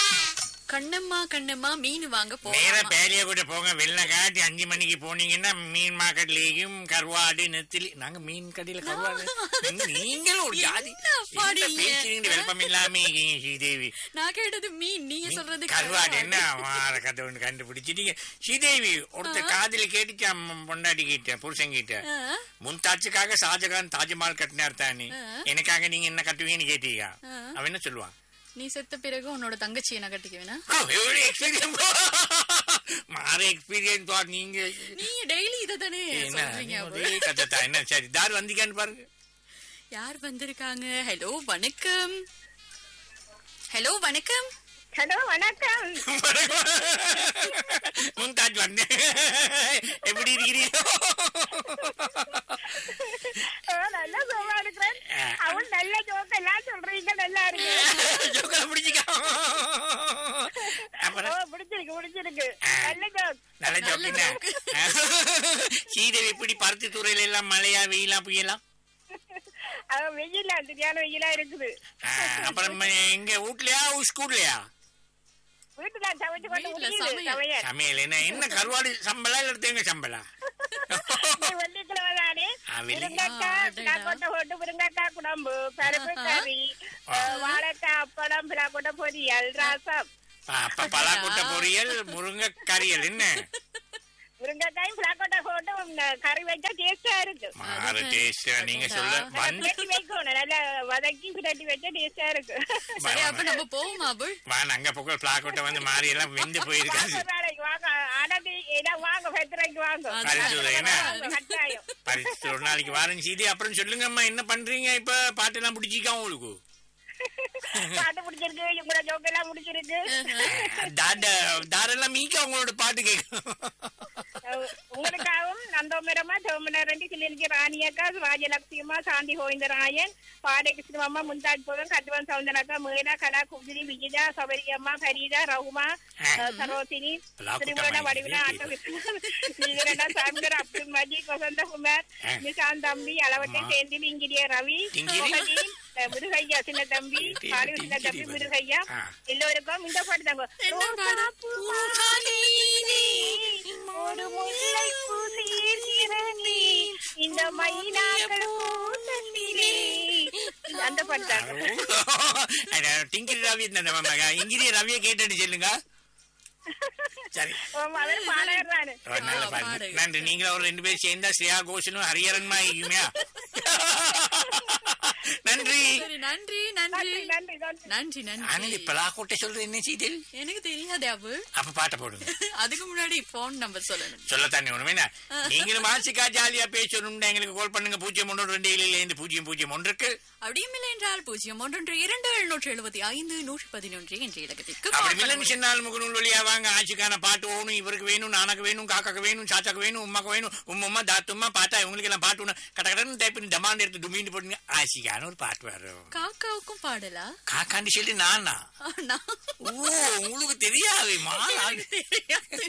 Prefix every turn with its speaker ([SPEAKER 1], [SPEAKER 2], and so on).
[SPEAKER 1] கண்ணம்மா கண்ணம்மா மீன் வாங்க
[SPEAKER 2] நேரா
[SPEAKER 1] போறோம்
[SPEAKER 2] பேலிய கூட போங்க வெள்ளை காட்டி அஞ்சு மணிக்கு போனீங்கன்னா மீன் மார்க்கெட்லயும் கருவாடு நெத்திலி நாங்க மீன் கடையில கருவாடு நீங்க- நீங்களும் ஒரு ஜாதி
[SPEAKER 1] என்ன அப்பாடி
[SPEAKER 2] என்ன பேசுறீங்க வெள்ளப்பம் இல்லாம இருக்கீங்க ஸ்ரீதேவி
[SPEAKER 1] நான் கேட்டது மீன் நீங்க சொல்றது
[SPEAKER 2] கருவாடு என்ன வார கதை ஒண்ணு கண்டுபிடிச்சிட்டீங்க ஸ்ரீதேவி ஒருத்தர் காதில கேட்டுச்சான் பொண்டாட்டி கிட்ட புருஷன் கிட்ட
[SPEAKER 1] ஆ,
[SPEAKER 2] முன்தாட்சிக்காக ஷாஜகான் தாஜ்மஹால் கட்டினார் தானே
[SPEAKER 1] ஆ.
[SPEAKER 2] எனக்காக நீங்க என்ன கட்டுவீங்கன்னு கேட்டீங்க
[SPEAKER 1] ஆ.
[SPEAKER 2] அவன் என்ன சொல்லுவான்
[SPEAKER 1] நீ செத்த பிறகு உன்னோட தங்கச்சியை நான் கட்டிக்குவேனா
[SPEAKER 2] ஓ, எவ்வளவு experience. மாற எக்ஸ்பீரியன்ஸ் நீங்க
[SPEAKER 1] நீ டெய்லி இத தானே
[SPEAKER 2] என்ன
[SPEAKER 1] சொல்றீங்க
[SPEAKER 2] நீ
[SPEAKER 1] அப்போ.
[SPEAKER 2] ஒரே கதை தான். என்ன சரி தார் வந்தீங்கன்னு பாருங்க
[SPEAKER 1] யார் வந்திருக்காங்க ஹலோ வணக்கம் ஹலோ வணக்கம்
[SPEAKER 3] ஹலோ வணக்கம்
[SPEAKER 2] முன்தாஜ் வந்தேன் எப்படி இருக்கிறீங்க
[SPEAKER 3] ஓ, நல்ல சுகமா இருக்கிறேன் அவன் நல்ல ஜோக் எல்லாம் சொல்றீங்க நல்லா இருக்கு
[SPEAKER 2] ஜோக்கல பிடிச்சிக்க
[SPEAKER 3] ஓ
[SPEAKER 2] அப்புறம்
[SPEAKER 3] பிடிச்சிருக்கு பிடிச்சிருக்கு நல்ல ஜோக்
[SPEAKER 2] நல்ல ஜோக் என்ன சீதேவி எப்படி பருத்தி துறையில எல்லாம் மழையா வெயிலா புயலாம்
[SPEAKER 3] அவன் வெயிலா சரியான வெயிலா இருக்குது
[SPEAKER 2] அப்புறம் எங்க வீட்லயா ஸ்கூல்லையா
[SPEAKER 3] வீட்டுல சமைச்சு கொண்டு
[SPEAKER 1] வீட்டுல
[SPEAKER 3] முடியுது
[SPEAKER 1] சமையல்.
[SPEAKER 3] சமையல்
[SPEAKER 2] சமையல் என்ன என்ன கருவாடு சம்பளா இல்ல தேங்க சம்பளா
[SPEAKER 3] இன்னைக்கு வெள்ளிக்கிழமை தானே
[SPEAKER 2] ஆ, வெள்ளி-
[SPEAKER 3] முருங்கக்காய்
[SPEAKER 1] ஆ, அடடா.
[SPEAKER 3] பிளாக்கொட்டை போட்டு முருங்கக்காய் குழம்பு பருப்பு கறி அஹ், வாழைக்காய் அப்பளம் பிளாக்கொட்டை பொரியல் ரசம்
[SPEAKER 2] அப்ப பலாக்கொட்டை பொரியல் முருங்கை கறியல் என்ன
[SPEAKER 3] முருங்கைக்காயும் பிளாக்கொட்டை போட்டு உம், கறி வச்சா டேஸ்டா இருக்கு
[SPEAKER 2] மாறு டேஸ்ட் நீங்க சொல்ல வந்து
[SPEAKER 3] பிரட்டி வைக்கணும் நல்லா வதக்கி பிரட்டி வச்சா டேஸ்டா இருக்கு
[SPEAKER 1] சரி அப்ப நம்ம போவோமா அபுல்
[SPEAKER 2] வா அங்க பக்கம் பிளாக்கொட்டை வந்து மாறி எல்லாம் வெந்து போயிருக்காது
[SPEAKER 3] வாங்க நாளைக்கு வாங்க அடடி எல்லாம் வாங்க பெத்திரைக்கு வாங்க
[SPEAKER 1] அது
[SPEAKER 2] பரிசு என்ன
[SPEAKER 3] வாங்க, கட்டாயம்
[SPEAKER 2] பரிசு ஒரு நாளைக்கு வாரம் சீதி அப்புறம் சொல்லுங்கம்மா என்ன பண்றீங்க இப்ப பாட்டெல்லாம் பிடிச்சிக்கா உங்களுக்கு
[SPEAKER 3] பாட்டு பிடிச்சிருக்கு உங்களோட ஜோக்கு எல்லாம் பிடிச்சிருக்கு
[SPEAKER 2] தாட தாரெல்லாம் மீக்க உங்களோட பாட்டு கேட்கும்
[SPEAKER 3] அஹ், உங்களுக்காகவும் நந்தோமரமா சோமனரண்டி சிலிரிக்கு ராணியக்கா ராஜலட்சுமிமா சாந்தி கோவிந்தராயன் பாடகிருஷ்ணம்மா முந்தாஜ் போகம் கட்டுவன் சவுந்தரக்கா மீனா கலா குஜிரி விஜிதா சபரியம்மா ஃபரீதா ரகுமா அஹ், சரோசினி
[SPEAKER 2] பிளாக்குட்டம்மா
[SPEAKER 3] திருமண வடிவினா
[SPEAKER 2] இது
[SPEAKER 3] ஆட்டோ நீதிரண்டா சாமிகர் அப்துல் மஜீத் வசந்தகுமார்
[SPEAKER 2] ஆ.
[SPEAKER 3] நிசாந்த் தம்பி அளவத்தை
[SPEAKER 2] ஆமா.
[SPEAKER 3] சேர்ந்து இங்கிரிய ரவி
[SPEAKER 2] இங்கிரி?
[SPEAKER 3] மோகதி, அஹ், முருகையா சின்ன தம்பி
[SPEAKER 2] இது
[SPEAKER 3] பாலு சின்ன
[SPEAKER 2] இங்கிரி
[SPEAKER 3] தம்பி
[SPEAKER 2] வருது.
[SPEAKER 3] முருகையா
[SPEAKER 2] ஆ.
[SPEAKER 3] எல்லோருக்கும் இந்த பாட்டு தாங்க
[SPEAKER 1] என்ன பாடம்?
[SPEAKER 3] ஒரு முல்லை பூ சீர்கிறனே, இந்த மைனாக்கள் கூட்டத்திலே. அந்த பாட்டு தாங்க
[SPEAKER 2] டிங்கிரி ரவி இங்கிரிய ரவியை கேட்டுட்டு சொல்லுங்க சரி
[SPEAKER 3] ஆமா, அவர் பாடகர் தானே
[SPEAKER 2] ஒரு நல்ல
[SPEAKER 1] ஆ,
[SPEAKER 2] பாட்டு
[SPEAKER 1] பாடுங்க.
[SPEAKER 2] நன்றி நீங்க ஒரு ரெண்டு பேரும் சேர்ந்தா ஸ்ரேயா கோஷலும் ஹரியரன்மா இருக்குமே நன்றி
[SPEAKER 1] சரி நன்றி நன்றி
[SPEAKER 3] நன்றி நன்றி நன்றி
[SPEAKER 1] நன்றி நன்றி
[SPEAKER 2] ஆனந்தி பலாக்கோட்டை சொல்றது என்ன செய்தல்
[SPEAKER 1] எனக்கு தெரியாது அபுல்
[SPEAKER 2] அப்ப பாட்டை போடுங்க
[SPEAKER 1] அதுக்கு முன்னாடி போன் நம்பர் சொல்லணும்
[SPEAKER 2] சொல்லத்தானே ஒண்ணுமே என்ன நீங்களும் மாசிக்கா ஜாலியா பேசணும்னு எங்களுக்கு கால் பண்ணுங்க பூஜ்ஜியம் ஒன்று ரெண்டு ஏழில் இருந்து பூஜ்ஜியம் பூஜ்ஜியம் ஒன்றுக்கு
[SPEAKER 1] அப்படியும் இல்லை என்றால் பூஜ்ஜியம் ஒன்றொன்று இரண்டு எழுநூற்று எழுபத்தி ஐந்து நூற்றி பதினொன்று என்ற இலக்கத்திற்கு
[SPEAKER 2] அப்படி
[SPEAKER 1] call
[SPEAKER 2] வில்லன் சின்னால் முகநூல் வழியா வாங்க ஆட்சிக்கான பாட்டு ஓணும் இவருக்கு வேணும் நானக்கு வேணும் காக்காக்கு வேணும் சாச்சாக்கு வேணும் உமாக்கு வேணும் உம்மம்மா தாத்தும்மா பாத்தா இவங்களுக்கு எல்லாம் பாட்டு வேணும் கட கடன்னு டைப் பண்ணி டமாண்ட் எடுத்து டுமீண்டு போட்டுங்க ஆட்சிக்கான ஒரு பாட்டு வரும்
[SPEAKER 1] காக்காவுக்கும் பாடலா
[SPEAKER 2] காக்காண்டி சொல்லி நானா
[SPEAKER 1] ஆனா
[SPEAKER 2] ஓ உங்களுக்கு தெரியாது மாலா